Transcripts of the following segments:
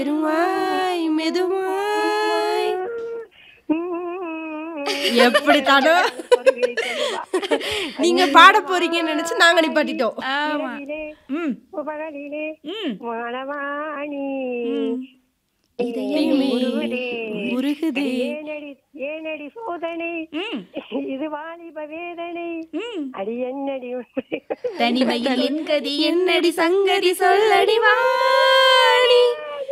பெருமாய் மெதுவாய் எப்படி தானோ நீங்க பாட போறீங்கன்னு நினைச்சு நாங்க நிப்பாட்டிட்டோம் ஆமா ம் பகலிலே ம் மணவாணி இதயமே உருகுதே. உருகுதே ஏனடி ஏனடி சோதனை ம் இது வாலிப வேதனை ம் அடி என்னடி உண்மை? தனிமையில் என் கதி என்னடி சங்கதி சொல்லடி வாணி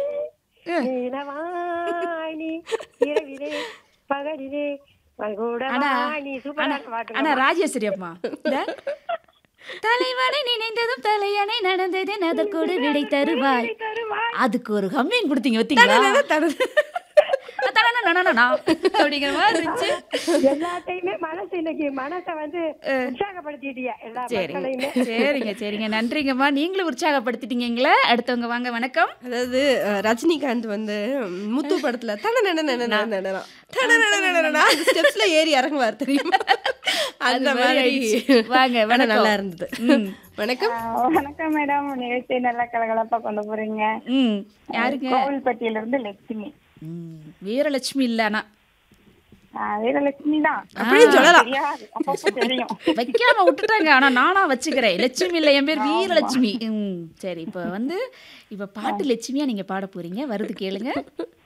நீலவாணி இரவிலே பகலிலே கூட ஆனா வாணி சூப்பரான பாட்டு ஆனா ராஜேஸ்வரி அம்மா இந்த தலைவனை நினைந்ததும் தலையணை நடந்தது அதற்கோடு விடை தருவாய் அதுக்கு ஒரு ஹம்மிங் கொடுத்தீங்க பார்த்தீங்களா தடனனனனனா அப்படிங்கிற மாதிரி இருந்துச்சு எல்லாத்தையுமே மனசு இன்னைக்கு மனசை வந்து உற்சாகப்படுத்திட்டியா எல்லா சரிங்க மக்களையுமே சரிங்க சரிங்க நன்றிங்கம்மா நீங்களும் உற்சாகப்படுத்திட்டீங்களே அடுத்தவங்க வாங்க வணக்கம் அதாவது அஹ், ரஜினிகாந்த் வந்து ம், முத்து படத்துல ஸ்டெப்ஸ்ல ஏறி இறங்குவார் தெரியுமா அந்த மாதிரி மாதிரி ஆயிடுச்சு. வாங்க, ஆனா வணக்கம். நல்லா இருந்தது ம். வணக்கம் வணக்கம் மேடம் நிகழ்ச்சி நல்லா கலகலப்பா கொண்டு போறீங்க ம் யாருங்க கோவில்பட்டியில இருந்து லட்சுமி ம், வீரலட்சுமி இல்ல ஆனா ஆ, வீரலட்சுமி தான் அப்படின்னு சொல்லலாம் தெரியாது அப்பப்போ தெரியும் வைக்காம விட்டுட்டாங்க ஆனா நானா வச்சுக்கிறேன் லட்சுமி இல்ல என் பேர் வீரலட்சுமி ம் சரி இப்போ வந்து இப்போ பாட்டு லட்சுமியா நீங்க பாட போறீங்க வருது கேளுங்க